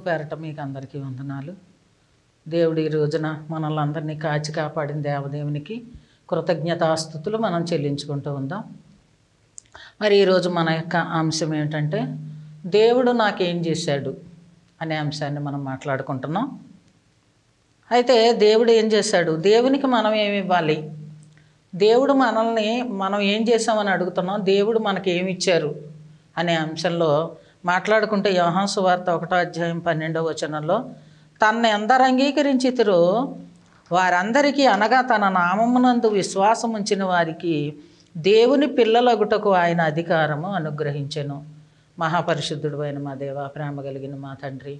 పేరట మీకు అందరికీ వందనాలు దేవుడి ఈ రోజున మనల్ని అందరినీ కాచి కాపాడిన దేవదేవునికి కృతజ్ఞతాస్థుతులు మనం చెల్లించుకుంటూ ఉందాం మరి ఈరోజు మన యొక్క అంశం ఏమిటంటే దేవుడు నాకేం చేశాడు అనే అంశాన్ని మనం మాట్లాడుకుంటున్నాం అయితే దేవుడు ఏం చేశాడు దేవునికి మనం ఏమి ఇవ్వాలి దేవుడు మనల్ని మనం ఏం చేసామని అడుగుతున్నాం దేవుడు మనకి ఏమి ఇచ్చారు అనే అంశంలో మాట్లాడుకుంటే యోహాసు వార్త ఒకటో అధ్యాయం పన్నెండవ వచనంలో తనని ఎందరు అంగీకరించితురో వారందరికీ అనగా తన నామమునందు విశ్వాసం ఉంచిన వారికి దేవుని పిల్లలగుటకు ఆయన అధికారము అనుగ్రహించెను మహాపరిశుద్ధుడు అయిన మా దేవ ప్రేమ కలిగిన మా తండ్రి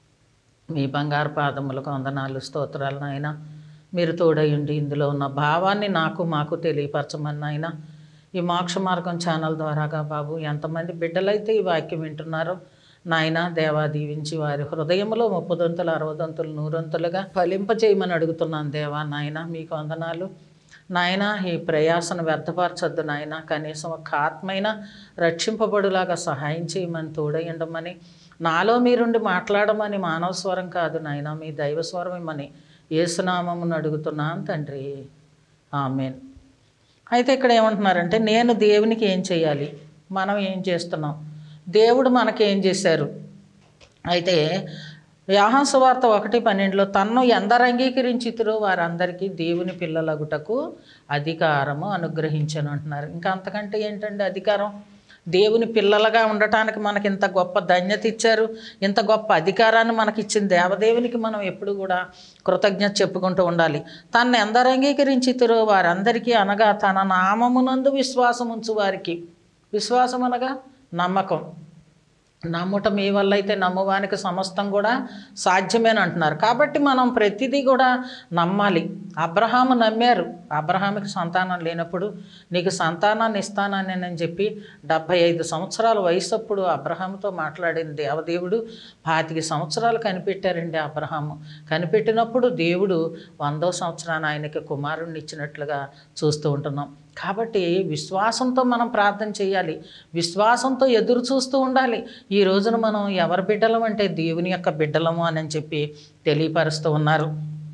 మీ బంగారు పాదములకు వందనాలు స్తోత్రాలు నాయన మీరు తోడయుండి ఇందులో ఉన్న భావాన్ని నాకు మాకు తెలియపరచమని నాయన ఈ మోక్ష మార్గం ఛానల్ ద్వారాగా బాబు ఎంతమంది బిడ్డలైతే ఈ వాక్యం వింటున్నారో నాయన దేవా దీవించి వారి హృదయంలో ముప్పదొంతులు అరవదొంతులు నూరొంతులుగా ఫలింపచేయమని అడుగుతున్నాను దేవా నాయన మీకు వందనాలు నాయన ఈ ప్రయాసను వ్యర్థపరచొద్దు నాయన కనీసం ఒక ఆత్మైన రక్షింపబడులాగా సహాయం చేయమని తోడయండమని నాలో మీరుండి మాట్లాడమని మానవ స్వరం కాదు నాయన మీ దైవ స్వరం ఇమ్మని ఏసునామమును అడుగుతున్నాను తండ్రి ఆమెన్ అయితే ఇక్కడ ఏమంటున్నారంటే నేను దేవునికి ఏం చేయాలి మనం ఏం చేస్తున్నాం దేవుడు మనకి ఏం చేశారు అయితే యాహాసు వార్త ఒకటి పన్నెండులో తన్ను ఎందరు అంగీకరించితురో వారందరికీ దేవుని పిల్లలగుటకు అధికారము అనుగ్రహించను అంటున్నారు ఇంకా అంతకంటే ఏంటండి అధికారం దేవుని పిల్లలుగా ఉండటానికి మనకి ఇంత గొప్ప ధన్యత ఇచ్చారు ఇంత గొప్ప అధికారాన్ని మనకి ఇచ్చిన దేవదేవునికి మనం ఎప్పుడు కూడా కృతజ్ఞత చెప్పుకుంటూ ఉండాలి తను ఎందరు అంగీకరించితురో వారందరికీ అనగా తన నామమునందు విశ్వాసం ఉంచు వారికి విశ్వాసం అనగా నమ్మకం నమ్ముట మీ వల్ల అయితే నమ్మువానికి సమస్తం కూడా సాధ్యమేని అంటున్నారు కాబట్టి మనం ప్రతిదీ కూడా నమ్మాలి అబ్రహాము నమ్మారు అబ్రహాముకి సంతానం లేనప్పుడు నీకు సంతానాన్ని ఇస్తానని నేను చెప్పి డెబ్భై ఐదు సంవత్సరాల వయసు అప్పుడు అబ్రహాముతో మాట్లాడిన దేవదేవుడు పాతిక సంవత్సరాలు కనిపెట్టారండి అబ్రహాము కనిపెట్టినప్పుడు దేవుడు వందో సంవత్సరాన్ని ఆయనకి కుమారుణ్ణి ఇచ్చినట్లుగా చూస్తూ ఉంటున్నాం కాబట్టి విశ్వాసంతో మనం ప్రార్థన చేయాలి విశ్వాసంతో ఎదురు చూస్తూ ఉండాలి ఈ రోజున మనం ఎవరి బిడ్డలం అంటే దేవుని యొక్క బిడ్డలము అని చెప్పి తెలియపరుస్తూ ఉన్నారు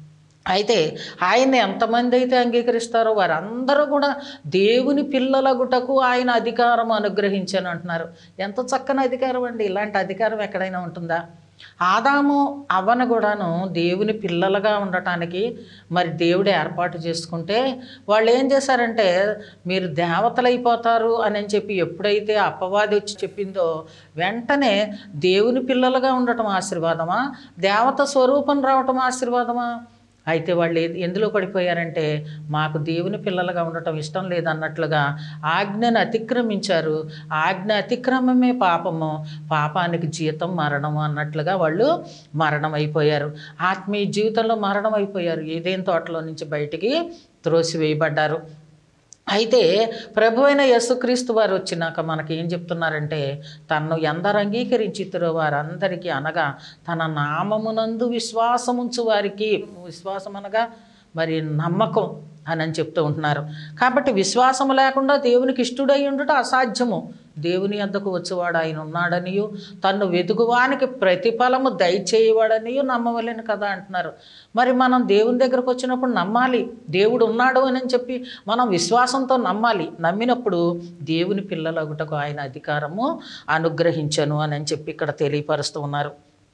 అయితే ఆయన్ని ఎంతమంది అయితే అంగీకరిస్తారో వారందరూ కూడా దేవుని పిల్లలగుటకు ఆయన అధికారం అనుగ్రహించాను అంటున్నారు ఎంత చక్కని అధికారం అండి ఇలాంటి అధికారం ఎక్కడైనా ఉంటుందా ఆదాము అవ్వను కూడాను దేవుని పిల్లలుగా ఉండటానికి మరి దేవుడు ఏర్పాటు చేసుకుంటే వాళ్ళు ఏం చేశారంటే మీరు దేవతలైపోతారు అని చెప్పి ఎప్పుడైతే అప్పవాది వచ్చి చెప్పిందో వెంటనే దేవుని పిల్లలుగా ఉండటం ఆశీర్వాదమా దేవత స్వరూపం రావటం ఆశీర్వాదమా అయితే వాళ్ళు ఏ- ఎందులో పడిపోయారంటే మాకు దేవుని పిల్లలుగా ఉండటం ఇష్టం లేదన్నట్లుగా ఆజ్ఞను అతిక్రమించారు ఆజ్ఞ అతిక్రమమే పాపము పాపానికి జీతం మరణము అన్నట్లుగా వాళ్ళు మరణం అయిపోయారు ఆత్మీయ జీవితంలో మరణం అయిపోయారు ఏదేం తోటలో నుంచి బయటికి త్రోసివేయబడ్డారు అయితే ప్రభు అయిన యేసుక్రీస్తు వారు వచ్చినాక మనకి ఏం చెప్తున్నారంటే తన్ను ఎందరు అంగీకరించితురో వారందరికీ అనగా తన నామమునందు విశ్వాసముంచు వారికి విశ్వాసం అనగా మరి నమ్మకం అని అని చెప్తూ ఉంటున్నారు కాబట్టి విశ్వాసం లేకుండా దేవునికి ఇష్టడై ఉండుట అసాధ్యము దేవుని వద్దకు వచ్చేవాడు ఆయన ఉన్నాడనియు తన్ను వెతుకువానికి ప్రతిఫలము దయచేయవాడనియు నమ్మవలేను కదా అంటున్నారు మరి మనం దేవుని దగ్గరకు వచ్చినప్పుడు నమ్మాలి దేవుడు ఉన్నాడు అని చెప్పి మనం విశ్వాసంతో నమ్మాలి నమ్మినప్పుడు దేవుని పిల్లలగుటకు ఆయన అధికారము అనుగ్రహించను అని చెప్పి ఇక్కడ తెలియపరుస్తూ ఉన్నారు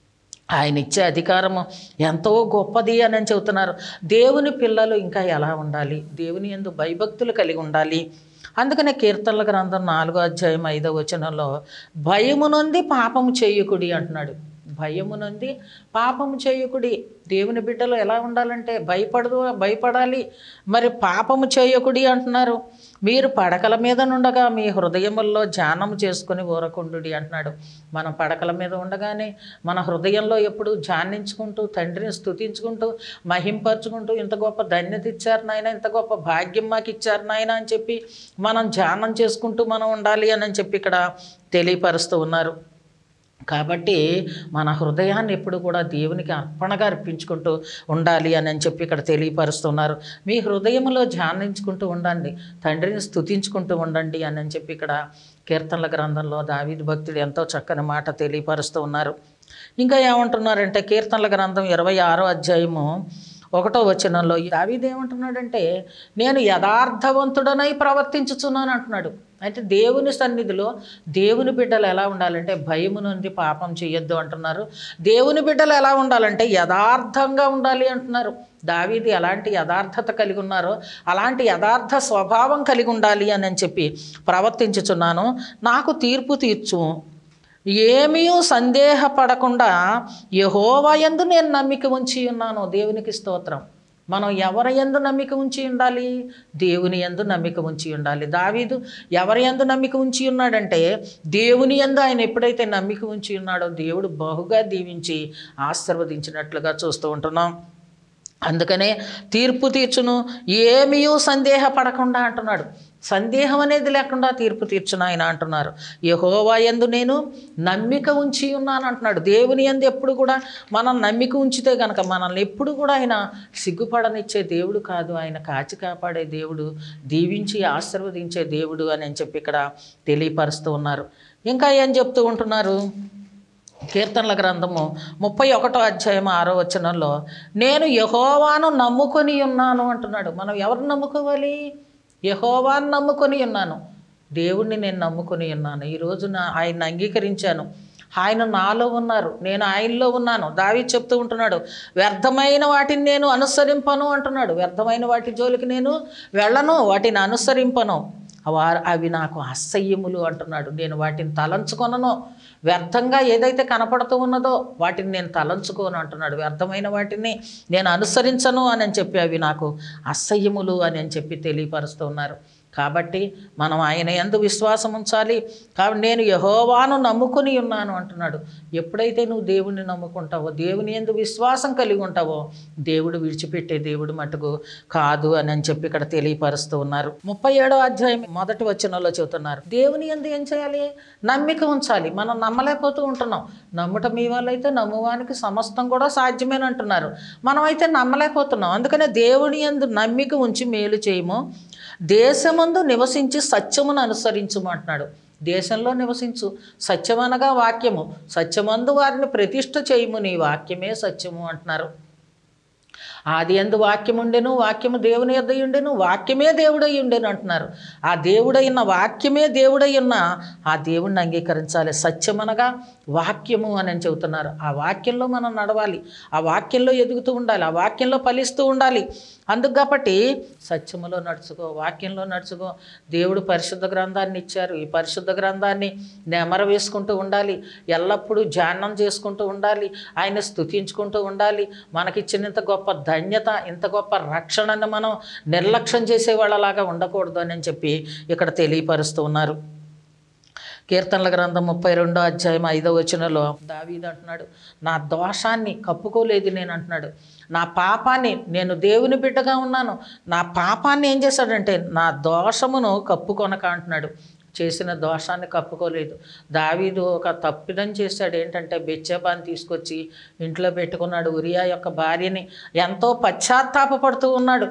ఆయన ఇచ్చే అధికారము ఎంతో గొప్పది అని చెబుతున్నారు దేవుని పిల్లలు ఇంకా ఎలా ఉండాలి దేవుని ఎందు భయభక్తులు కలిగి ఉండాలి అందుకనే కీర్తనల గ్రంథం నాలుగో అధ్యాయం ఐదో వచనంలో భయము నుండి పాపము చేయకుడి అంటున్నాడు భయము నుండి పాపము చేయకుడి దేవుని బిడ్డలు ఎలా ఉండాలంటే భయపడదు భయపడాలి మరి పాపము చేయకుడి అంటున్నారు మీరు పడకల మీద నుండగా మీ హృదయముల్లో ధ్యానం చేసుకొని ఊరకుండుడి అంటున్నాడు మనం పడకల మీద ఉండగానే మన హృదయంలో ఎప్పుడు ధ్యానించుకుంటూ తండ్రిని స్తుతించుకుంటూ మహింపరచుకుంటూ ఇంత గొప్ప ధన్యత ఇచ్చారు నాయన ఇంత గొప్ప భాగ్యం మాకు ఇచ్చారు నాయన అని చెప్పి మనం ధ్యానం చేసుకుంటూ మనం ఉండాలి అని చెప్పి ఇక్కడ తెలియపరుస్తూ ఉన్నారు కాబట్టి మన హృదయాన్ని ఎప్పుడు కూడా దేవునికి అర్పణగా అర్పించుకుంటూ ఉండాలి అని అని చెప్పి ఇక్కడ తెలియపరుస్తున్నారు మీ హృదయంలో ధ్యానించుకుంటూ ఉండండి తండ్రిని స్తుతించుకుంటూ ఉండండి అని అని చెప్పి ఇక్కడ కీర్తనల గ్రంథంలో దావీదు భక్తుడు ఎంతో చక్కని మాట తెలియపరుస్తూ ఉన్నారు ఇంకా ఏమంటున్నారంటే కీర్తనల గ్రంథం ఇరవై ఆరో అధ్యాయము ఒకటో వచనంలో దావీదు ఏమంటున్నాడంటే నేను యథార్థవంతుడనై ప్రవర్తించుచున్నాను అంటున్నాడు అయితే దేవుని సన్నిధిలో దేవుని బిడ్డలు ఎలా ఉండాలంటే భయము నుండి పాపం చేయొద్దు అంటున్నారు దేవుని బిడ్డలు ఎలా ఉండాలంటే యథార్థంగా ఉండాలి అంటున్నారు దావీది ఎలాంటి యథార్థత కలిగి ఉన్నారో అలాంటి యథార్థ స్వభావం కలిగి ఉండాలి అని అని చెప్పి ప్రవర్తించుచున్నాను నాకు తీర్పు తీర్చు ఏమీ సందేహపడకుండా యహోవా యందు నేను నమ్మిక ఉంచి ఉన్నాను దేవునికి స్తోత్రం మనం ఎవరి యందు నమ్మిక ఉంచి ఉండాలి దేవుని యందు నమ్మిక ఉంచి ఉండాలి దావీదు ఎవరి యందు నమ్మిక ఉంచి ఉన్నాడంటే దేవుని యందు ఆయన ఎప్పుడైతే నమ్మిక ఉంచి ఉన్నాడో దేవుడు బహుగా దీవించి ఆశీర్వదించినట్లుగా చూస్తూ ఉంటున్నాం అందుకనే తీర్పు తీర్చును ఏమీ సందేహపడకుండా అంటున్నాడు సందేహం అనేది లేకుండా తీర్పు తీర్చును ఆయన అంటున్నారు యహోవా యందు నేను నమ్మిక ఉంచి ఉన్నాను అంటున్నాడు దేవుని యందు ఎప్పుడు కూడా మనం నమ్మిక ఉంచితే కనుక మనల్ని ఎప్పుడు కూడా ఆయన సిగ్గుపడనిచ్చే దేవుడు కాదు ఆయన కాచి కాపాడే దేవుడు దీవించి ఆశీర్వదించే దేవుడు అని అని చెప్పి ఇక్కడ తెలియపరుస్తూ ఉన్నారు ఇంకా ఏం చెప్తూ ఉంటున్నారు కీర్తనల గ్రంథము ముప్పై ఒకటో అధ్యాయం ఆరో వచనంలో నేను యహోవాను నమ్ముకొని ఉన్నాను అంటున్నాడు మనం ఎవరు నమ్ముకోవాలి యహోవాను నమ్ముకొని ఉన్నాను దేవుణ్ణి నేను నమ్ముకొని ఉన్నాను ఈరోజు నా ఆయన అంగీకరించాను ఆయన నాలో ఉన్నారు నేను ఆయనలో ఉన్నాను దావి చెప్తూ ఉంటున్నాడు వ్యర్థమైన వాటిని నేను అనుసరింపను అంటున్నాడు వ్యర్థమైన వాటి జోలికి నేను వెళ్ళను వాటిని అనుసరింపను వారు అవి నాకు అసహ్యములు అంటున్నాడు నేను వాటిని తలంచుకొనను వ్యర్థంగా ఏదైతే కనపడుతూ ఉన్నదో వాటిని నేను తలంచుకోను అంటున్నాడు వ్యర్థమైన వాటిని నేను అనుసరించను అని అని చెప్పి అవి నాకు అసహ్యములు అని అని చెప్పి తెలియపరుస్తూ ఉన్నారు కాబట్టి మనం ఆయన ఎందు విశ్వాసం ఉంచాలి కాబట్టి నేను యహోవాను నమ్ముకుని ఉన్నాను అంటున్నాడు ఎప్పుడైతే నువ్వు దేవుణ్ణి నమ్ముకుంటావో దేవుని ఎందు విశ్వాసం కలిగి ఉంటావో దేవుడు విడిచిపెట్టే దేవుడు మటుకు కాదు అని అని చెప్పి ఇక్కడ తెలియపరుస్తూ ఉన్నారు ముప్పై ఏడో అధ్యాయం మొదటి వచనంలో చెబుతున్నారు దేవుని ఎందు ఏం చేయాలి నమ్మిక ఉంచాలి మనం నమ్మలేకపోతూ ఉంటున్నాం నమ్ముట మీ వాళ్ళైతే నమ్మువానికి సమస్తం కూడా సాధ్యమేని అంటున్నారు మనమైతే నమ్మలేకపోతున్నాం అందుకనే దేవుని ఎందు నమ్మిక ఉంచి మేలు చేయము దేశమందు నివసించి సత్యమును అనుసరించుము అంటున్నాడు దేశంలో నివసించు సత్యమనగా వాక్యము సత్యమందు వారిని ప్రతిష్ఠ చేయము నీ వాక్యమే సత్యము అంటున్నారు ఆది ఎందు వాక్యం ఉండెను వాక్యము దేవుని యొద్ద ఉండెను వాక్యమే దేవుడై ఉండెను అంటున్నారు ఆ దేవుడైన వాక్యమే దేవుడై ఉన్న ఆ దేవుణ్ణి అంగీకరించాలి సత్యమనగా వాక్యము అని అని చెబుతున్నారు ఆ వాక్యంలో మనం నడవాలి ఆ వాక్యంలో ఎదుగుతూ ఉండాలి ఆ వాక్యంలో ఫలిస్తూ ఉండాలి అందుకు కాబట్టి సత్యములో నడుచుకో వాక్యంలో నడుచుకో దేవుడు పరిశుద్ధ గ్రంథాన్ని ఇచ్చారు ఈ పరిశుద్ధ గ్రంథాన్ని నెమర వేసుకుంటూ ఉండాలి ఎల్లప్పుడూ ధ్యానం చేసుకుంటూ ఉండాలి ఆయన స్తుతించుకుంటూ ఉండాలి మనకిచ్చినంత గొప్ప ధన్యత ఇంత గొప్ప రక్షణను మనం నిర్లక్ష్యం చేసే వాళ్ళలాగా ఉండకూడదు అని చెప్పి ఇక్కడ తెలియపరుస్తూ ఉన్నారు కీర్తనల గ్రంథం ముప్పై రెండో అధ్యాయం ఐదో వచనంలో దావీదు అంటున్నాడు నా దోషాన్ని కప్పుకోలేదు నేను అంటున్నాడు నా పాపాన్ని నేను దేవుని బిడ్డగా ఉన్నాను నా పాపాన్ని ఏం చేశాడంటే నా దోషమును కప్పుకొనక అంటున్నాడు చేసిన దోషాన్ని కప్పుకోలేదు దావీదు ఒక తప్పిదం చేశాడు ఏంటంటే బెచ్చబాని తీసుకొచ్చి ఇంట్లో పెట్టుకున్నాడు ఉరియా యొక్క భార్యని ఎంతో పశ్చాత్తాపపడుతూ ఉన్నాడు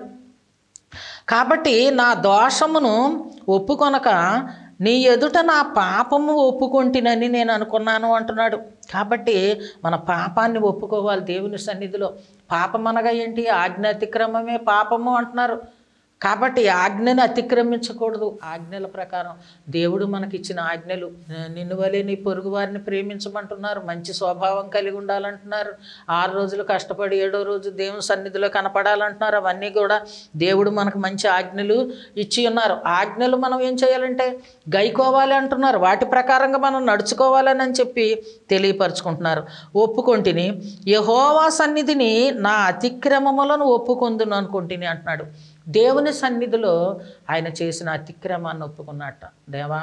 కాబట్టి నా దోషమును ఒప్పుకొనక నీ ఎదుట నా పాపము ఒప్పుకొంటినని నేను అనుకున్నాను అంటున్నాడు కాబట్టి మన పాపాన్ని ఒప్పుకోవాలి దేవుని సన్నిధిలో పాపం అనగా ఏంటి ఆజ్ఞ అతిక్రమమే పాపము అంటున్నారు కాబట్టి ఆజ్ఞని అతిక్రమించకూడదు ఆజ్ఞల ప్రకారం దేవుడు మనకిచ్చిన ఆజ్ఞలు నిన్ను వలె నీ పొరుగు వారిని ప్రేమించమంటున్నారు మంచి స్వభావం కలిగి ఉండాలంటున్నారు ఆరు రోజులు కష్టపడి ఏడో రోజు దేవుని సన్నిధిలో కనపడాలంటున్నారు అవన్నీ కూడా దేవుడు మనకు మంచి ఆజ్ఞలు ఇచ్చి ఉన్నారు ఆజ్ఞలు మనం ఏం చేయాలంటే గైకోవాలి అంటున్నారు వాటి ప్రకారంగా మనం నడుచుకోవాలని అని చెప్పి తెలియపరుచుకుంటున్నారు ఒప్పుకొంటిని యహోవా సన్నిధిని నా అతిక్రమములను ఒప్పుకొందును అనుకుంటుని అంటున్నాడు దేవుని సన్నిధిలో ఆయన చేసిన అతిక్రమాన్ని ఒప్పుకున్నట్ట దేవా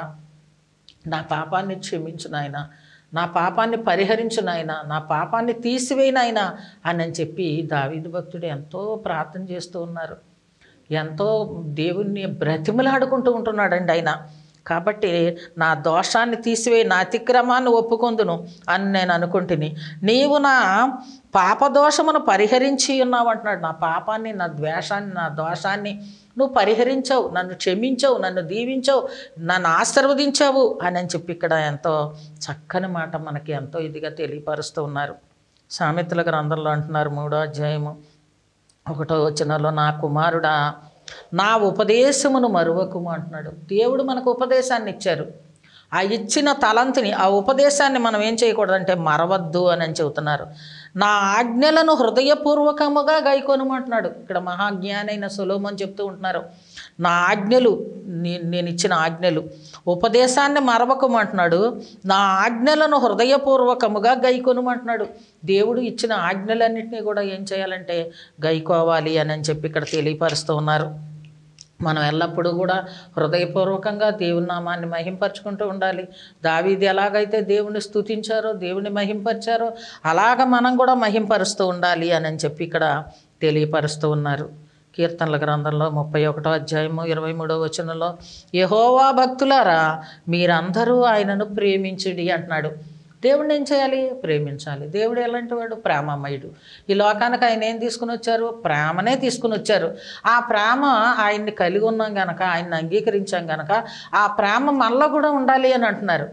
నా పాపాన్ని క్షమించు నాయన నా పాపాన్ని పరిహరించు నాయన నా పాపాన్ని తీసివేయి నాయన అని అని చెప్పి దావీదు భక్తుడు ఎంతో ప్రార్థన చేస్తూ ఉన్నారు ఎంతో దేవుణ్ణి బ్రతిమలాడుకుంటూ ఉంటున్నాడండి ఆయన కాబట్టి నా దోషాన్ని తీసివేయి నా అతిక్రమాన్ని ఒప్పుకొందును అని నేను అనుకుంటుని నీవు నా పాపదోషమును పరిహరించి ఉన్నావు అంటున్నాడు నా పాపాన్ని నా ద్వేషాన్ని నా దోషాన్ని నువ్వు పరిహరించావు నన్ను క్షమించావు నన్ను దీవించావు నన్ను ఆశీర్వదించావు అని అని చెప్పి ఇక్కడ ఎంతో చక్కని మాట మనకి ఎంతో ఇదిగా తెలియపరుస్తూ ఉన్నారు సామెతల గ్రంథంలో అంటున్నారు మూడో అధ్యాయము ఒకటో వచనంలో నా కుమారుడా నా ఉపదేశమును మరువకుము అంటున్నాడు దేవుడు మనకు ఉపదేశాన్ని ఇచ్చారు ఆ ఇచ్చిన తలంతిని ఆ ఉపదేశాన్ని మనం ఏం చేయకూడదంటే మరవద్దు అని అని చెబుతున్నారు నా ఆజ్ఞలను హృదయపూర్వకముగా గైకొనమంటున్నాడు ఇక్కడ మహాజ్ఞానైన అయిన సులోమని చెప్తూ ఉంటున్నారు నా ఆజ్ఞలు నే- నేను ఇచ్చిన ఆజ్ఞలు ఉపదేశాన్ని మరవకమంటున్నాడు నా ఆజ్ఞలను హృదయపూర్వకముగా గైకొనమంటున్నాడు దేవుడు ఇచ్చిన ఆజ్ఞలన్నింటినీ కూడా ఏం చేయాలంటే గైకోవాలి అని అని చెప్పి ఇక్కడ తెలియపరుస్తూ ఉన్నారు మనం ఎల్లప్పుడూ కూడా హృదయపూర్వకంగా దేవుని నామాన్ని మహింపరచుకుంటూ ఉండాలి దావీది ఎలాగైతే దేవుని స్తుతించారో దేవుని మహింపరిచారో అలాగ మనం కూడా మహింపరుస్తూ ఉండాలి అని అని చెప్పి ఇక్కడ తెలియపరుస్తూ ఉన్నారు కీర్తనల గ్రంథంలో ముప్పై ఒకటో అధ్యాయము ఇరవై మూడో వచనంలో యహోవా భక్తులారా మీరందరూ ఆయనను ప్రేమించుడి అంటున్నాడు దేవుడిని ఏం చేయాలి ప్రేమించాలి దేవుడు ఎలాంటి వాడు ప్రేమమయుడు ఈ లోకానికి ఆయన ఏం తీసుకుని వచ్చారు ప్రేమనే తీసుకుని వచ్చారు ఆ ప్రేమ ఆయన్ని కలిగి ఉన్నాం గనక ఆయన్ని అంగీకరించాం గనక ఆ ప్రేమ మనలో కూడా ఉండాలి అని అంటున్నారు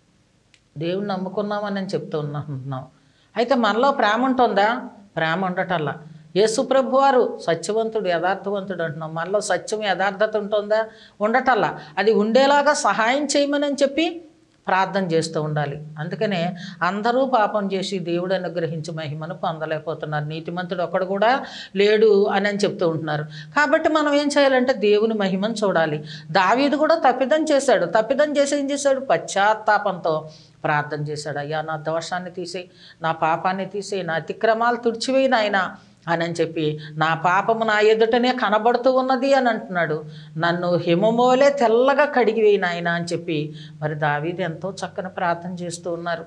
దేవుని నమ్ముకున్నామని నేను చెప్తూ ఉన్నా అంటున్నాం అయితే మనలో ప్రేమ ఉంటుందా ప్రేమ ఉండటల్లా యేసు ప్రభు వారు సత్యవంతుడు యథార్థవంతుడు అంటున్నాం మనలో సత్యం యథార్థత ఉంటుందా ఉండటల్లా అది ఉండేలాగా సహాయం చేయమని అని చెప్పి ప్రార్థన చేస్తూ ఉండాలి అందుకనే అందరూ పాపం చేసి దేవుడు అనుగ్రహించి మహిమను పొందలేకపోతున్నారు నీతిమంతుడు ఒక్కడు కూడా లేడు అని అని చెప్తూ ఉంటున్నారు కాబట్టి మనం ఏం చేయాలంటే దేవుని మహిమను చూడాలి దావీదు కూడా తప్పిదం చేశాడు తప్పిదం చేసి ఏం చేశాడు పశ్చాత్తాపంతో ప్రార్థన చేశాడు అయ్యా నా దోషాన్ని తీసేయి నా పాపాన్ని తీసేయి నా అతిక్రమాలు తుడిచివేయి నాయనా అని అని చెప్పి నా పాపము నా ఎదుటనే కనబడుతూ ఉన్నది అని అంటున్నాడు నన్ను హిమమోలే తెల్లగా కడిగివేయి నాయన అని చెప్పి మరి దావీది ఎంతో చక్కని ప్రార్థన చేస్తూ ఉన్నారు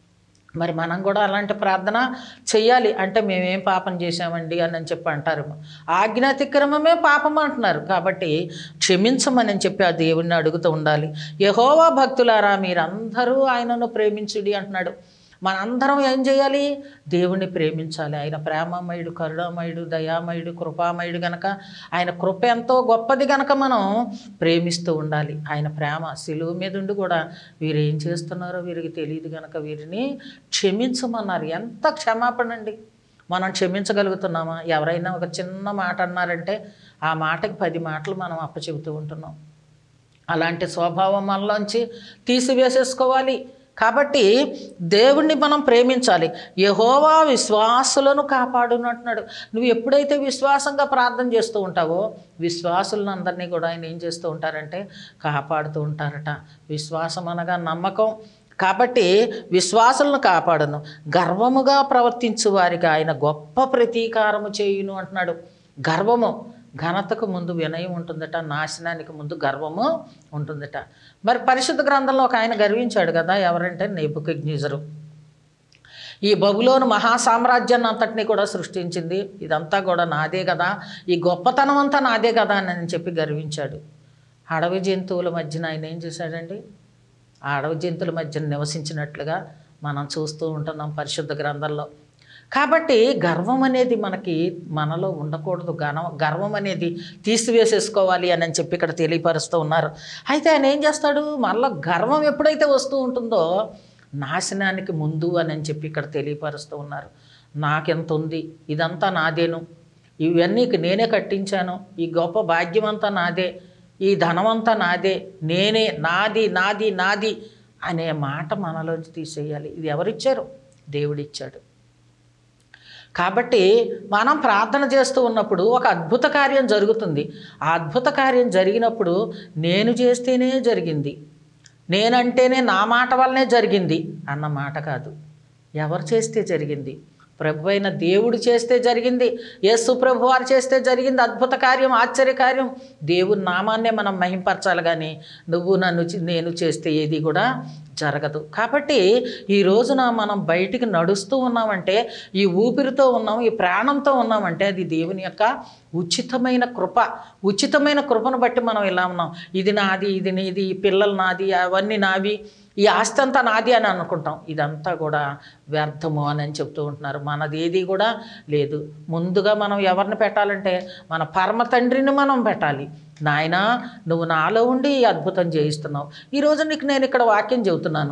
మరి మనం కూడా అలాంటి ప్రార్థన చెయ్యాలి అంటే మేమేం పాపం చేశామండి అని అని చెప్పి అంటారు ఆజ్ఞాతిక్రమమే పాపం అంటున్నారు కాబట్టి క్షమించమని చెప్పి ఆ దేవుణ్ణి అడుగుతూ ఉండాలి యహోవా భక్తులారా మీరందరూ ఆయనను ప్రేమించుడి అంటున్నాడు మనందరం ఏం చేయాలి దేవుణ్ణి ప్రేమించాలి ఆయన ప్రేమమయుడు కరుణామయుడు దయామయుడు కృపామయుడు గనక ఆయన కృప ఎంతో గొప్పది గనక మనం ప్రేమిస్తూ ఉండాలి ఆయన ప్రేమ సిలువు మీద ఉండి కూడా వీరు ఏం చేస్తున్నారో వీరికి తెలియదు గనక వీరిని క్షమించమన్నారు ఎంత క్షమాపణ అండి మనం క్షమించగలుగుతున్నామా ఎవరైనా ఒక చిన్న మాట అన్నారంటే ఆ మాటకి పది మాటలు మనం అప్పచెబుతూ ఉంటున్నాం అలాంటి స్వభావం మనలోంచి తీసివేసేసుకోవాలి కాబట్టి దేవుణ్ణి మనం ప్రేమించాలి యహోవా విశ్వాసులను కాపాడును అంటున్నాడు నువ్వు ఎప్పుడైతే విశ్వాసంగా ప్రార్థన చేస్తూ ఉంటావో విశ్వాసులను అందరినీ కూడా ఆయన ఏం చేస్తూ ఉంటారంటే కాపాడుతూ ఉంటారట విశ్వాసం అనగా నమ్మకం కాబట్టి విశ్వాసులను కాపాడును గర్వముగా ప్రవర్తించు వారికి ఆయన గొప్ప ప్రతీకారము చేయును అంటున్నాడు గర్వము ఘనతకు ముందు వినయం ఉంటుందట నాశనానికి ముందు గర్వము ఉంటుందట మరి పరిశుద్ధ గ్రంథంలో ఒక ఆయన గర్వించాడు కదా ఎవరంటే నేబుకజ్ఞీజరు ఈ బబులోను మహాసామ్రాజ్యాన్ని అంతటినీ కూడా సృష్టించింది ఇదంతా కూడా నాదే కదా ఈ గొప్పతనం అంతా నాదే కదా అని చెప్పి గర్వించాడు అడవి జంతువుల మధ్యన ఆయన ఏం చేశాడండి ఆ అడవి జంతువుల మధ్య నివసించినట్లుగా మనం చూస్తూ ఉంటున్నాం పరిశుద్ధ గ్రంథంలో కాబట్టి గర్వం అనేది మనకి మనలో ఉండకూడదు గన గర్వం అనేది తీసివేసేసుకోవాలి అని అని చెప్పి ఇక్కడ తెలియపరుస్తూ ఉన్నారు అయితే ఆయన ఏం చేస్తాడు మనలో గర్వం ఎప్పుడైతే వస్తూ ఉంటుందో నాశనానికి ముందు అని అని చెప్పి ఇక్కడ తెలియపరుస్తూ ఉన్నారు నాకెంత ఉంది ఇదంతా నాదేను ఇవన్నీ నేనే కట్టించాను ఈ గొప్ప భాగ్యం అంతా నాదే ఈ ధనమంతా నాదే నేనే నాది నాది నాది అనే మాట మనలోంచి తీసేయాలి ఇది ఎవరిచ్చారు దేవుడిచ్చాడు కాబట్టి మనం ప్రార్థన చేస్తూ ఉన్నప్పుడు ఒక అద్భుత కార్యం జరుగుతుంది ఆ అద్భుత కార్యం జరిగినప్పుడు నేను చేస్తేనే జరిగింది నేనంటేనే నా మాట వల్లనే జరిగింది అన్న మాట కాదు ఎవరు చేస్తే జరిగింది ప్రభు అయిన దేవుడు చేస్తే జరిగింది యేసు ప్రభు వారు చేస్తే జరిగింది అద్భుత కార్యం ఆశ్చర్య కార్యం దేవుని నామాన్నే మనం మహింపరచాలి కానీ నువ్వు నన్ను చే- నేను చేస్తే ఏది కూడా జరగదు కాబట్టి ఈ రోజున మనం బయటికి నడుస్తూ ఉన్నామంటే ఈ ఊపిరితో ఉన్నాం ఈ ప్రాణంతో ఉన్నామంటే అది దేవుని యొక్క ఉచితమైన కృప ఉచితమైన కృపను బట్టి మనం ఇలా ఉన్నాం ఇది నాది ఇది నీది ఈ పిల్లలు నాది అవన్నీ నావి ఈ ఆస్తి అంతా నాది అని అనుకుంటాం ఇదంతా కూడా వ్యర్థము అని అని చెప్తూ ఉంటున్నారు మనది ఏది కూడా లేదు ముందుగా మనం ఎవరిని పెట్టాలంటే మన పరమ తండ్రిని మనం పెట్టాలి నాయన నువ్వు నాలో ఉండి ఈ అద్భుతం చేయిస్తున్నావు ఈరోజు నీకు నేను ఇక్కడ వాక్యం చెబుతున్నాను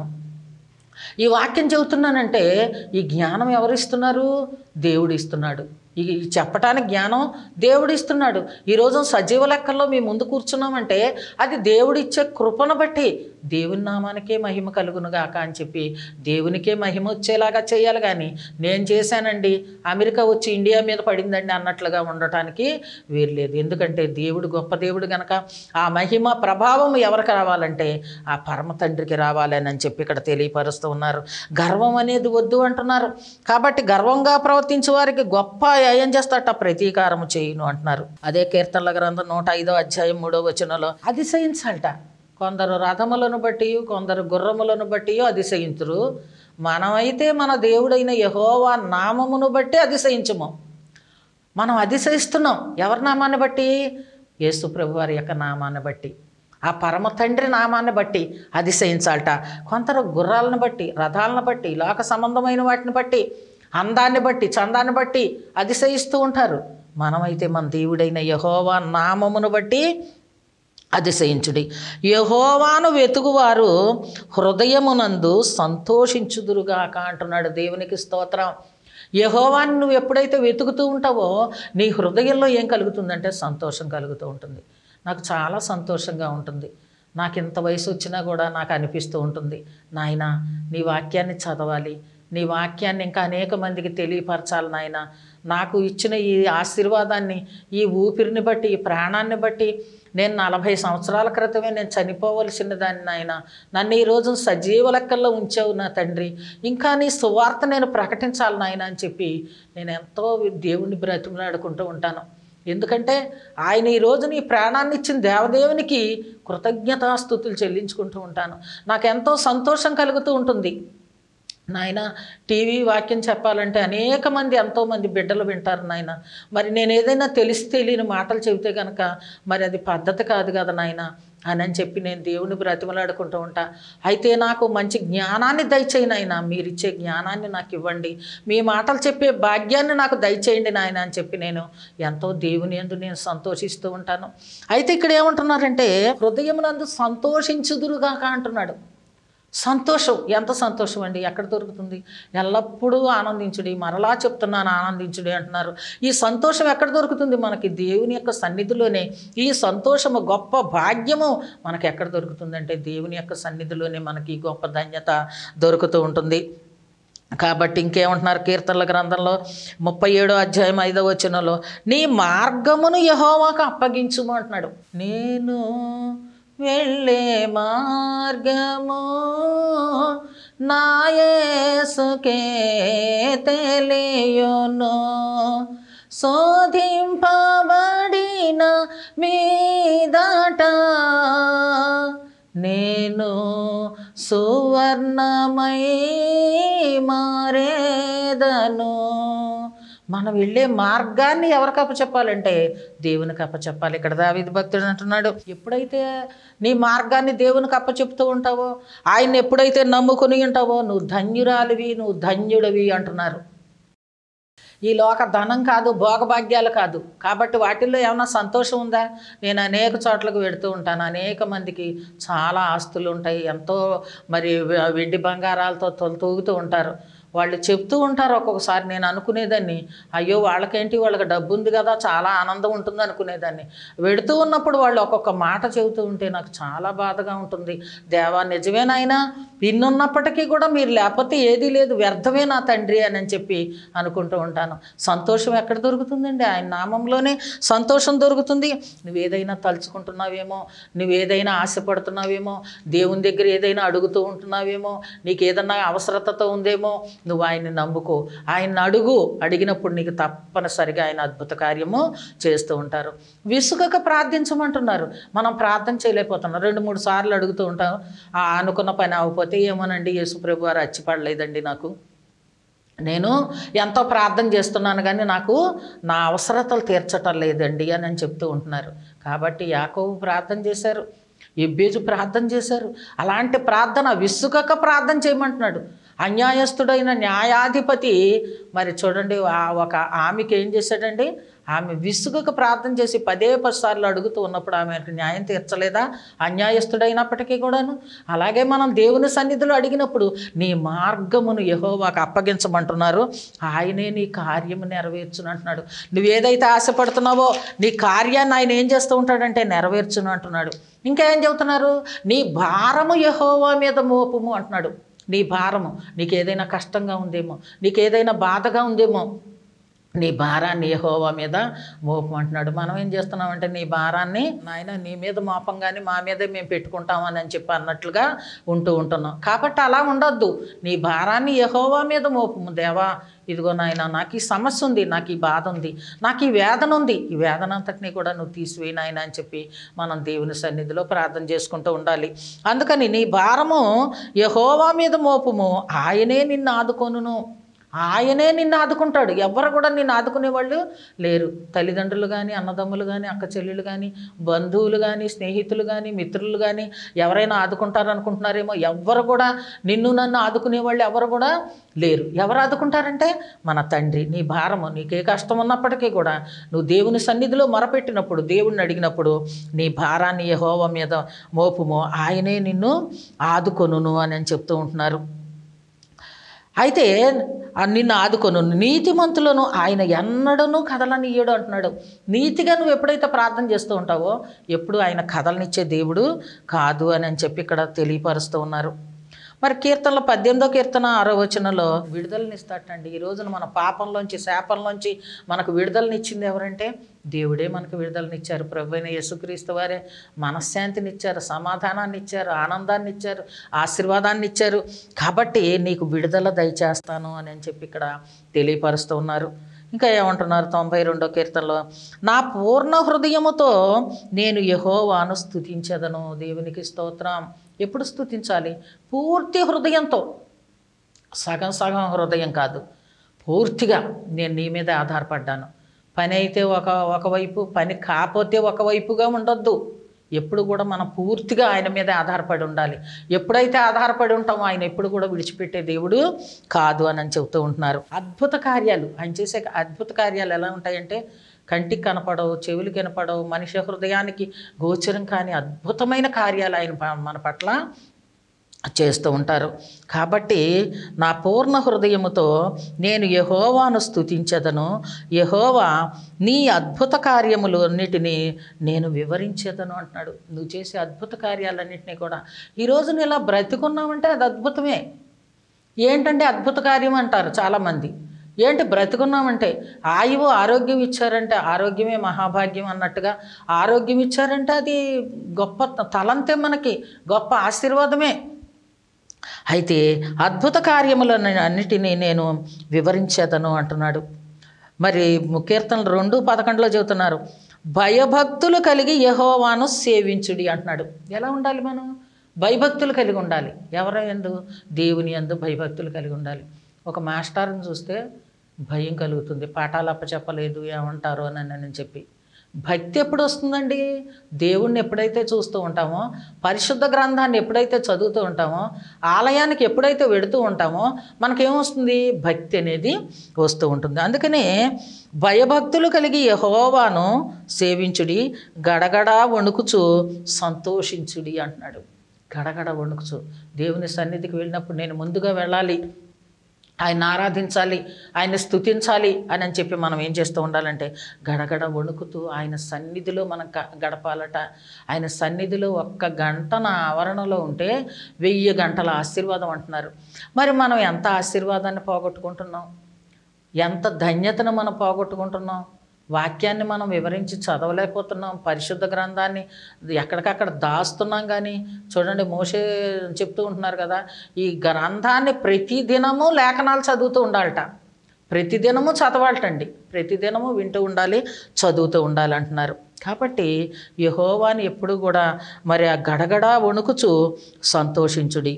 ఈ వాక్యం చెబుతున్నానంటే ఈ జ్ఞానం ఎవరు ఇస్తున్నారు దేవుడు ఇస్తున్నాడు ఈ ఈ చెప్పటానికి జ్ఞానం దేవుడు ఇస్తున్నాడు ఈరోజు సజీవ లెక్కల్లో మీ ముందు కూర్చున్నామంటే అది దేవుడిచ్చే కృపను బట్టి దేవుని నామానికే మహిమ కలుగును గాక అని చెప్పి దేవునికే మహిమ వచ్చేలాగా చేయాలి కానీ నేను చేశానండి అమెరికా వచ్చి ఇండియా మీద పడిందండి అన్నట్లుగా ఉండటానికి వీర్లేదు ఎందుకంటే దేవుడు గొప్ప దేవుడు గనక ఆ మహిమ ప్రభావం ఎవరికి రావాలంటే ఆ పరమ తండ్రికి రావాలని అని చెప్పి ఇక్కడ తెలియపరుస్తూ ఉన్నారు గర్వం అనేది వద్దు అంటున్నారు కాబట్టి గర్వంగా ప్రవర్తించే వారికి గొప్ప ఏం చేస్తాట ప్రతీకారము చేయును అంటున్నారు అదే కీర్తనల గ్రంథం నూట ఐదో అధ్యాయం మూడో వచనంలో అతిశయించాలట కొందరు రథములను బట్టి కొందరు గుర్రములను బట్టి అతిశయింతురు మనమైతే మన దేవుడైన యహోవా నామమును బట్టి అతిశయించము మనం అతిశయిస్తున్నాం ఎవరి నామాన్ని బట్టి యేసు ప్రభు వారి యొక్క నామాన్ని బట్టి ఆ పరమ తండ్రి నామాన్ని బట్టి అతిశయించాలట కొందరు గుర్రాలను బట్టి రథాలను బట్టి లోక సంబంధమైన వాటిని బట్టి అందాన్ని బట్టి చందాన్ని బట్టి అతిశయిస్తూ ఉంటారు మనమైతే మన దేవుడైన యహోవా నామమును బట్టి అతిశయించుడి యహోవాను వెతుకువారు హృదయమునందు సంతోషించుదురుగాక అంటున్నాడు దేవునికి స్తోత్రం యహోవాన్ని నువ్వు ఎప్పుడైతే వెతుకుతూ ఉంటావో నీ హృదయంలో ఏం కలుగుతుందంటే సంతోషం కలుగుతూ ఉంటుంది నాకు చాలా సంతోషంగా ఉంటుంది నాకు ఇంత వయసు వచ్చినా కూడా నాకు అనిపిస్తూ ఉంటుంది నాయన నీ వాక్యాన్ని చదవాలి నీ వాక్యాన్ని ఇంకా అనేక మందికి తెలియపరచాలి నాయన నాకు ఇచ్చిన ఈ ఆశీర్వాదాన్ని ఈ ఊపిరిని బట్టి ఈ ప్రాణాన్ని బట్టి నేను నలభై సంవత్సరాల క్రితమే నేను చనిపోవలసిన దాన్ని నాయన నన్ను ఈ రోజు సజీవ లెక్కల్లో ఉంచావు నా తండ్రి ఇంకా నీ సువార్త నేను ప్రకటించాలి నాయన అని చెప్పి నేను ఎంతో దేవుణ్ణి బ్రతిమలాడుకుంటూ ఉంటాను ఎందుకంటే ఆయన ఈ రోజు నీ ప్రాణాన్ని ఇచ్చిన దేవదేవునికి కృతజ్ఞతాస్థుతులు చెల్లించుకుంటూ ఉంటాను నాకు ఎంతో సంతోషం కలుగుతూ ఉంటుంది నాయన టీవీ వాక్యం చెప్పాలంటే అనేక మంది ఎంతోమంది బిడ్డలు వింటారు నాయన మరి నేను ఏదైనా తెలిసి తెలియని మాటలు చెబితే కనుక మరి అది పద్ధతి కాదు కదా నాయన అని అని చెప్పి నేను దేవుని బ్రతిమలాడుకుంటూ ఉంటా అయితే నాకు మంచి జ్ఞానాన్ని దయచేయి నాయన మీరు ఇచ్చే జ్ఞానాన్ని నాకు ఇవ్వండి మీ మాటలు చెప్పే భాగ్యాన్ని నాకు దయచేయండి నాయన అని చెప్పి నేను ఎంతో దేవుని ఎందు నేను సంతోషిస్తూ ఉంటాను అయితే ఇక్కడ ఏమంటున్నారంటే హృదయమునందు సంతోషించుదురుగాక అంటున్నాడు సంతోషం ఎంత సంతోషం అండి ఎక్కడ దొరుకుతుంది ఎల్లప్పుడూ ఆనందించుడి మరలా చెప్తున్నాను ఆనందించుడి అంటున్నారు ఈ సంతోషం ఎక్కడ దొరుకుతుంది మనకి దేవుని యొక్క సన్నిధిలోనే ఈ సంతోషము గొప్ప భాగ్యము మనకి ఎక్కడ దొరుకుతుందంటే దేవుని యొక్క సన్నిధిలోనే మనకి ఈ గొప్ప ధన్యత దొరుకుతూ ఉంటుంది కాబట్టి ఇంకేమంటున్నారు కీర్తనల గ్రంథంలో ముప్పై ఏడో అధ్యాయం ఐదవ వచనంలో నీ మార్గమును యహోవాకు అప్పగించుము అంటున్నాడు నేను వెళ్ళే మార్గము నాయసుకే తెలియును శోధింపబడిన మీదట నేను సువర్ణమై మారేదను మనం వెళ్ళే మార్గాన్ని ఎవరికి అప్పచెప్పాలంటే దేవునికి అప్పచెప్పాలి ఇక్కడ దావిది భక్తుడు అంటున్నాడు ఎప్పుడైతే నీ మార్గాన్ని దేవునికి అప్పచెప్తూ ఉంటావో ఆయన ఎప్పుడైతే నమ్ముకుని ఉంటావో నువ్వు ధన్యురాలివి నువ్వు ధన్యుడివి అంటున్నారు ఈ లోక ధనం కాదు భోగభాగ్యాలు కాదు కాబట్టి వాటిల్లో ఏమైనా సంతోషం ఉందా నేను అనేక చోట్లకు వెడుతూ ఉంటాను అనేక మందికి చాలా ఆస్తులు ఉంటాయి ఎంతో మరి వె- వెండి బంగారాలతో తొల తూగుతూ ఉంటారు వాళ్ళు చెప్తూ ఉంటారు ఒక్కొక్కసారి నేను అనుకునేదాన్ని అయ్యో వాళ్ళకేంటి వాళ్ళకి డబ్బు ఉంది కదా చాలా ఆనందం ఉంటుంది అనుకునేదాన్ని వెడుతూ ఉన్నప్పుడు వాళ్ళు ఒక్కొక్క మాట చెబుతూ ఉంటే నాకు చాలా బాధగా ఉంటుంది దేవా నిజమేనాయనా ఇన్నున్నప్పటికీ కూడా మీరు లేకపోతే ఏదీ లేదు వ్యర్థమే నా తండ్రి అని అని చెప్పి అనుకుంటూ ఉంటాను సంతోషం ఎక్కడ దొరుకుతుందండి ఆయన నామంలోనే సంతోషం దొరుకుతుంది నువ్వేదైనా తలుచుకుంటున్నావేమో నువ్వేదైనా ఆశపడుతున్నావేమో దేవుని దగ్గర ఏదైనా అడుగుతూ ఉంటున్నావేమో నీకు ఏదన్నా అవసరతతో ఉందేమో నువ్వు ఆయన్ని నమ్ముకో ఆయన అడుగు అడిగినప్పుడు నీకు తప్పనిసరిగా ఆయన అద్భుత కార్యము చేస్తూ ఉంటారు విసుగక ప్రార్థించమంటున్నారు మనం ప్రార్థన చేయలేకపోతున్నాం రెండు మూడు సార్లు అడుగుతూ ఉంటాం ఆ అనుకున్న పని అవ్వకపోతే ఏమోనండి యేసుప్రభు వారు అచ్చిపడలేదండి నాకు నేను ఎంతో ప్రార్థన చేస్తున్నాను కానీ నాకు నా అవసరతలు తీర్చటం లేదండి అని అని చెప్తూ ఉంటున్నారు కాబట్టి యాకోబు ప్రార్థన చేశారు ఎబ్బేజు ప్రార్థన చేశారు అలాంటి ప్రార్థన విసుగక ప్రార్థన చేయమంటున్నాడు అన్యాయస్తుడైన న్యాయాధిపతి మరి చూడండి ఆ ఒక ఆమెకి ఏం చేశాడండి ఆమె విసుగక ప్రార్థన చేసి పదే పది సార్లు అడుగుతూ ఉన్నప్పుడు ఆమెకు న్యాయం తీర్చలేదా అన్యాయస్తుడైనప్పటికీ కూడాను అలాగే మనం దేవుని సన్నిధిలో అడిగినప్పుడు నీ మార్గమును యెహోవాకు అప్పగించమంటున్నారు ఆయనే నీ కార్యము నెరవేర్చును అంటున్నాడు నువ్వు ఏదైతే ఆశపడుతున్నావో నీ కార్యాన్ని ఆయన ఏం చేస్తూ ఉంటాడంటే నెరవేర్చును అంటున్నాడు ఇంకా ఏం చెబుతున్నారు నీ భారము యెహోవా మీద మోపుము అంటున్నాడు నీ భారము నీకు ఏదైనా కష్టంగా ఉందేమో నీకు ఏదైనా బాధగా ఉందేమో నీ భారాన్ని యెహోవా మీద మోపమంటున్నాడు మనం ఏం చేస్తున్నామంటే నీ భారాన్ని నాయన నీ మీద మోపం కానీ మా మీదే మేము పెట్టుకుంటామని అని చెప్పి అన్నట్లుగా ఉంటూ ఉంటున్నాం కాబట్టి అలా ఉండొద్దు నీ భారాన్ని యెహోవా మీద మోపము దేవా ఇదిగో నాయన నాకు ఈ సమస్య ఉంది నాకు ఈ బాధ ఉంది నాకు ఈ వేదన ఉంది ఈ వేదన అంతటినీ కూడా నువ్వు తీసివేయి నాయన అని చెప్పి మనం దేవుని సన్నిధిలో ప్రార్థన చేసుకుంటూ ఉండాలి అందుకని నీ భారము యెహోవా మీద మోపుము ఆయనే నిన్ను ఆదుకొనును ఆయనే నిన్ను ఆదుకుంటాడు ఎవరు కూడా నిన్ను ఆదుకునే వాళ్ళు లేరు తల్లిదండ్రులు కానీ అన్నదమ్ములు కానీ అక్క చెల్లెలు కానీ బంధువులు కానీ స్నేహితులు కానీ మిత్రులు కానీ ఎవరైనా ఆదుకుంటారు అనుకుంటున్నారేమో ఎవరు కూడా నిన్ను నన్ను ఆదుకునే వాళ్ళు ఎవరు కూడా లేరు ఎవరు ఆదుకుంటారంటే మన తండ్రి నీ భారము నీకే కష్టం ఉన్నప్పటికీ కూడా నువ్వు దేవుని సన్నిధిలో మొరపెట్టినప్పుడు దేవుణ్ణి అడిగినప్పుడు నీ భారాన్ని యెహోవా మీద మోపుము ఆయనే నిన్ను ఆదుకొనును అని అని చెప్తూ ఉంటున్నారు అయితే ఆ నిన్ను ఆదుకొను నీతిమంతులను ఆయన ఎన్నడను కథలనియ్యడు అంటున్నాడు నీతిగా నువ్వు ఎప్పుడైతే ప్రార్థన చేస్తూ ఉంటావో ఎప్పుడు ఆయన కథలనిచ్చే దేవుడు కాదు అని అని చెప్పి ఇక్కడ తెలియపరుస్తూ ఉన్నారు మరి కీర్తనలో పద్దెనిమిదో కీర్తన ఆరో వచనంలో విడుదలనిస్తాటండి ఈ రోజున మన పాపంలోంచి శాపంలోంచి మనకు విడుదలనిచ్చింది ఎవరంటే దేవుడే మనకు విడుదలనిచ్చారు ప్రభు అయిన యేసుక్రీస్తు వారే మనశ్శాంతిని ఇచ్చారు సమాధానాన్ని ఇచ్చారు ఆనందాన్ని ఇచ్చారు ఆశీర్వాదాన్ని ఇచ్చారు కాబట్టి నీకు విడుదల దయచేస్తాను అని అని చెప్పి ఇక్కడ తెలియపరుస్తూ ఉన్నారు ఇంకా ఏమంటున్నారు తొంభై రెండో కీర్తనలో నా పూర్ణ హృదయముతో నేను యహోవాను స్తుతించదను దేవునికి స్తోత్రం ఎప్పుడు స్తుతించాలి పూర్తి హృదయంతో సగం సగం హృదయం కాదు పూర్తిగా నేను నీ మీదే ఆధారపడ్డాను పని అయితే ఒక ఒకవైపు పని కాకపోతే ఒకవైపుగా ఉండొద్దు ఎప్పుడు కూడా మనం పూర్తిగా ఆయన మీదే ఆధారపడి ఉండాలి ఎప్పుడైతే ఆధారపడి ఉంటామో ఆయన ఎప్పుడు కూడా విడిచిపెట్టే దేవుడు కాదు అని అని చెబుతూ ఉంటున్నారు అద్భుత కార్యాలు ఆయన చేసే అద్భుత కార్యాలు ఎలా ఉంటాయంటే కంటికి కనపడవు చెవులు కనపడవు మనిషి హృదయానికి గోచరం కాని అద్భుతమైన కార్యాలు ఆయన ప- మన పట్ల చేస్తూ ఉంటారు కాబట్టి నా పూర్ణ హృదయముతో నేను యహోవాను స్తుతించదను యహోవా నీ అద్భుత కార్యములు అన్నిటినీ నేను వివరించేదను అంటున్నాడు నువ్వు చేసే అద్భుత కార్యాలన్నింటినీ కూడా ఈరోజు నువ్వు ఇలా బ్రతికున్నావంటే అది అద్భుతమే ఏంటంటే అద్భుత కార్యం అంటారు చాలామంది ఏంటి బ్రతుకున్నామంటే ఆయువు ఆరోగ్యం ఇచ్చారంటే ఆరోగ్యమే మహాభాగ్యం అన్నట్టుగా ఆరోగ్యం ఇచ్చారంటే అది గొప్ప తలంతే మనకి గొప్ప ఆశీర్వాదమే అయితే అద్భుత కార్యములను అన్నిటినీ నేను వివరించేదను అంటున్నాడు మరి కీర్తనలు రెండు పదకొండులో చెబుతున్నారు భయభక్తులు కలిగి యహోవాను సేవించుడి అంటున్నాడు ఎలా ఉండాలి మనం భయభక్తులు కలిగి ఉండాలి ఎవరి ఎందు దేవుని ఎందు భయభక్తులు కలిగి ఉండాలి ఒక మాస్టర్ని చూస్తే భయం కలుగుతుంది పాఠాలు అప్పచెప్పలేదు ఏమంటారు అని అని చెప్పి భక్తి ఎప్పుడు వస్తుందండి దేవుణ్ణి ఎప్పుడైతే చూస్తూ ఉంటామో పరిశుద్ధ గ్రంథాన్ని ఎప్పుడైతే చదువుతూ ఉంటామో ఆలయానికి ఎప్పుడైతే వెడుతూ ఉంటామో మనకేమొస్తుంది భక్తి అనేది వస్తూ ఉంటుంది అందుకనే భయభక్తులు కలిగి యహోవాను సేవించుడి గడగడ వణుకుచు సంతోషించుడి అంటున్నాడు గడగడ వణుకుచు దేవుని సన్నిధికి వెళ్ళినప్పుడు నేను ముందుగా వెళ్ళాలి ఆయన ఆరాధించాలి ఆయన స్తుతించాలి అని అని చెప్పి మనం ఏం చేస్తూ ఉండాలంటే గడగడ వణుకుతూ ఆయన సన్నిధిలో మనం గ- గడపాలట ఆయన సన్నిధిలో ఒక్క గంట నా ఆవరణలో ఉంటే వెయ్యి గంటల ఆశీర్వాదం అంటున్నారు మరి మనం ఎంత ఆశీర్వాదాన్ని పోగొట్టుకుంటున్నాం ఎంత ధన్యతను మనం పోగొట్టుకుంటున్నాం వాక్యాన్ని మనం వివరించి చదవలేకపోతున్నాం పరిశుద్ధ గ్రంథాన్ని ఎక్కడికక్కడ దాస్తున్నాం కానీ చూడండి మోసే చెప్తూ ఉంటున్నారు కదా ఈ గ్రంథాన్ని ప్రతి దినము లేఖనాలు చదువుతూ ఉండాలట ప్రతిదినము చదవాలటండి ప్రతిదినము వింటూ ఉండాలి చదువుతూ ఉండాలి అంటున్నారు కాబట్టి యహోవాని ఎప్పుడు కూడా మరి ఆ గడగడ వణుకుచు సంతోషించుడి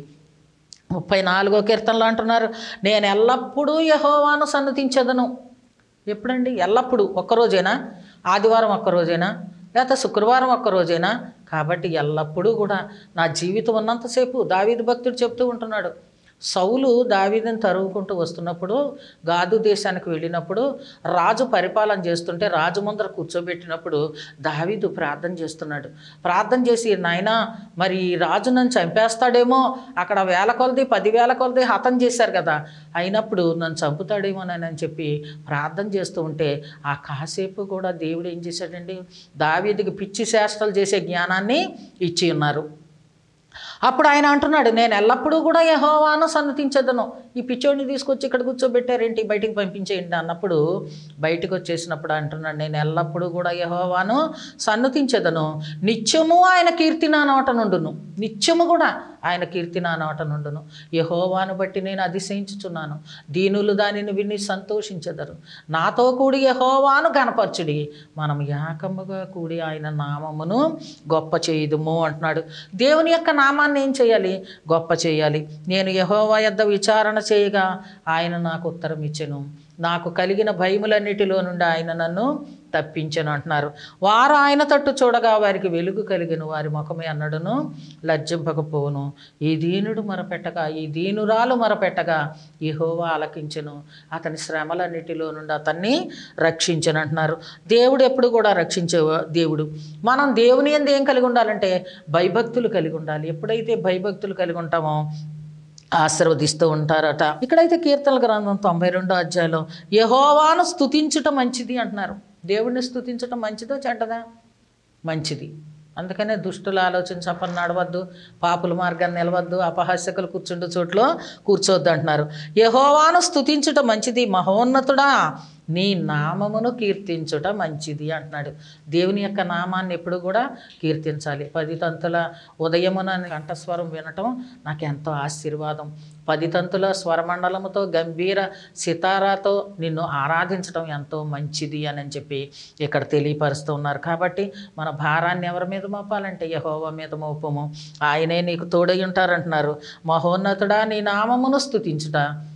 ముప్పై నాలుగో కీర్తనలు అంటున్నారు నేను ఎల్లప్పుడూ యహోవాను సన్నతించదను ఎప్పుడండి ఎల్లప్పుడూ ఒక్కరోజేనా ఆదివారం ఒక్కరోజేనా లేకపోతే శుక్రవారం ఒక్కరోజేనా కాబట్టి ఎల్లప్పుడూ కూడా నా జీవితం ఉన్నంతసేపు దావీదు భక్తుడు చెప్తూ ఉంటున్నాడు సౌలు దావీదుని తరువుకుంటూ వస్తున్నప్పుడు గాదు దేశానికి వెళ్ళినప్పుడు రాజు పరిపాలన చేస్తుంటే రాజు ముందర కూర్చోబెట్టినప్పుడు దావీదు ప్రార్థన చేస్తున్నాడు ప్రార్థన చేసి నాయనా మరి ఈ రాజు నన్ను చంపేస్తాడేమో అక్కడ వేల కొలది పదివేల కొలది హతం చేశారు కదా అయినప్పుడు నన్ను చంపుతాడేమోనని చెప్పి ప్రార్థన చేస్తూ ఉంటే ఆ కాసేపు కూడా దేవుడు ఏం చేశాడండి దావీదికి పిచ్చి శాస్త్రాలు చేసే జ్ఞానాన్ని ఇచ్చి ఉన్నారు అప్పుడు ఆయన అంటున్నాడు నేను ఎల్లప్పుడూ కూడా యహోవాను సన్నతించదను ఈ పిచ్చోడిని తీసుకొచ్చి ఇక్కడ కూర్చోబెట్టారేంటి బయటికి పంపించేయండి అన్నప్పుడు బయటకు వచ్చేసినప్పుడు అంటున్నాడు నేను ఎల్లప్పుడూ కూడా యహోవాను సన్నతించదను నిత్యము ఆయన కీర్తి నా నోట నుండును నిత్యము కూడా ఆయన కీర్తి నా నోట నుండును యహోవాను బట్టి నేను అతిశయించుచున్నాను దీనులు దానిని విని సంతోషించెదరు నాతో కూడి యహోవాను గనపరచుడి మనం ఏకముగా కూడి ఆయన నామమును గొప్ప చేయుదుము అంటున్నాడు దేవుని యొక్క నామాన్ని ఏం చేయాలి గొప్ప చేయాలి నేను యహోవా యొద్ద విచారణ చేయగా ఆయన నాకు ఉత్తరం ఇచ్చెను నాకు కలిగిన భయములన్నిటిలో నుండి ఆయన నన్ను తప్పించను అంటున్నారు వారు ఆయన తట్టు చూడగా వారికి వెలుగు కలిగిన వారి ముఖమే అన్నడును లజ్జింపకపోను ఈ దీనుడు మొరపెట్టగా ఈ దీనురాలు మొరపెట్టగా యెహోవా ఆలకించెను అతని శ్రమలన్నిటిలో నుండి అతన్ని రక్షించను అంటున్నారు దేవుడు ఎప్పుడు కూడా రక్షించే దేవుడు మనం దేవుని ఎందు ఏం కలిగి ఉండాలంటే భయభక్తులు కలిగి ఉండాలి ఎప్పుడైతే భయభక్తులు కలిగి ఉంటామో ఆశీర్వదిస్తూ ఉంటారట ఇక్కడైతే కీర్తన గ్రంథం తొంభై రెండో అధ్యాయంలో యహోవాను స్తుతించటం మంచిది అంటున్నారు దేవుణ్ణి స్తుతించటం మంచిదో చెడ్డదా మంచిది అందుకనే దుష్టుల ఆలోచన చప్పని నడవద్దు పాపుల మార్గాన్ని నిలవద్దు అపహాస్యకులు కూర్చుండు చోట్లో కూర్చోవద్దు అంటున్నారు యహోవాను స్తుతించుట మంచిది మహోన్నతుడా నీ నామమును కీర్తించుట మంచిది అంటున్నాడు దేవుని యొక్క నామాన్ని ఎప్పుడు కూడా కీర్తించాలి పది తంతుల ఉదయమున కంఠస్వరం వినటం నాకు ఎంతో ఆశీర్వాదం పది తంతుల స్వరమండలముతో గంభీర సితారాతో నిన్ను ఆరాధించడం ఎంతో మంచిది అని చెప్పి ఇక్కడ తెలియపరుస్తూ ఉన్నారు కాబట్టి మన భారాన్ని ఎవరి మీద మోపాలంటే యహోవ మీద మోపము ఆయనే నీకు తోడై ఉంటారంటున్నారు మహోన్నతుడా నీ నామమును స్తుతించుట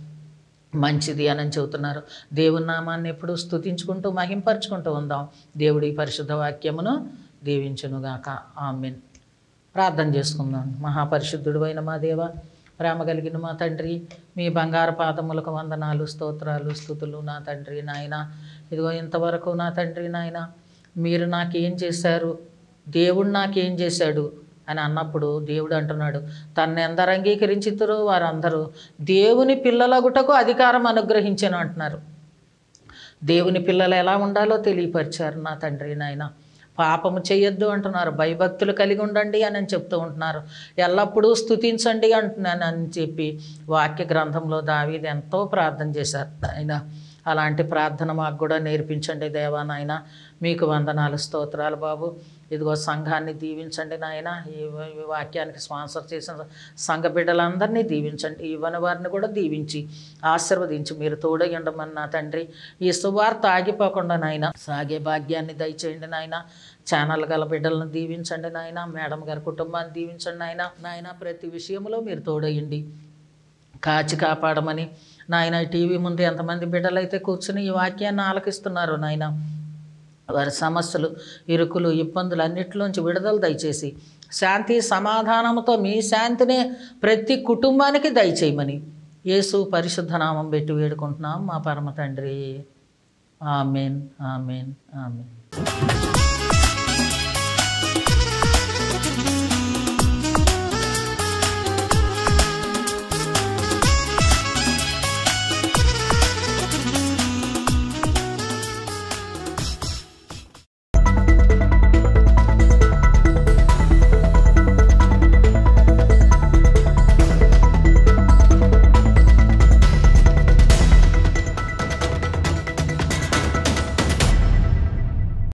మంచిది అని చెబుతున్నారు దేవుని నామాన్ని ఎప్పుడు స్తుతించుకుంటూ మహింపరుచుకుంటూ ఉందాం దేవుడి పరిశుద్ధ వాక్యమును దీవించునుగాక ఆమెన్ ప్రార్థన చేసుకుందాం మహాపరిశుద్ధుడు అయిన మా దేవ ప్రేమ కలిగిన మా తండ్రి మీ బంగారు పాదములకు వందనాలు స్తోత్రాలు స్థుతులు నా తండ్రి నాయన ఇదిగో ఇంతవరకు నా తండ్రి నాయన మీరు నాకేం చేశారు దేవుడు నాకేం చేశాడు అని అన్నప్పుడు దేవుడు అంటున్నాడు తన్ని ఎందరు అంగీకరించుతారో వారందరూ దేవుని పిల్లలగుటకు అధికారం అనుగ్రహించాను అంటున్నారు దేవుని పిల్లలు ఎలా ఉండాలో తెలియపరిచారు నా తండ్రి నాయన పాపము చేయొద్దు అంటున్నారు భయభక్తులు కలిగి ఉండండి అని అని చెప్తూ ఉంటున్నారు ఎల్లప్పుడూ స్తుతించండి అంటున్నాను అని చెప్పి వాక్య గ్రంథంలో దావీది ఎంతో ప్రార్థన చేశారు ఆయన అలాంటి ప్రార్థన మాకు కూడా నేర్పించండి దేవా నాయన మీకు వందనాలు స్తోత్రాలు బాబు ఇదిగో సంఘాన్ని దీవించండి నాయన ఈ ఈ వాక్యానికి స్పాన్సర్ చేసిన సంఘ బిడ్డలందరినీ దీవించండి ఇవ్వని వారిని కూడా దీవించి ఆశీర్వదించి మీరు తోడై ఉండమని నా తండ్రి ఈ సువార్త ఆగిపోకుండా నాయన సాగే భాగ్యాన్ని దయచేయండి నాయన ఛానల్ గల బిడ్డలను దీవించండి నాయన మేడం గారి కుటుంబాన్ని దీవించండి నాయన నాయన ప్రతి విషయంలో మీరు తోడయండి కాచి కాపాడమని నాయన ఈ టీవీ ముందు ఎంతమంది బిడ్డలైతే కూర్చుని ఈ వాక్యాన్ని ఆలకిస్తున్నారు నాయన వారి సమస్యలు ఇరుకులు ఇబ్బందులు అన్నిటిలోంచి విడుదల దయచేసి శాంతి సమాధానంతో మీ శాంతినే ప్రతి కుటుంబానికి దయచేయమని యేసు పరిశుద్ధ నామం పెట్టి వేడుకుంటున్నాం మా పరమ తండ్రి ఆమెన్ ఆమెన్ ఆమెన్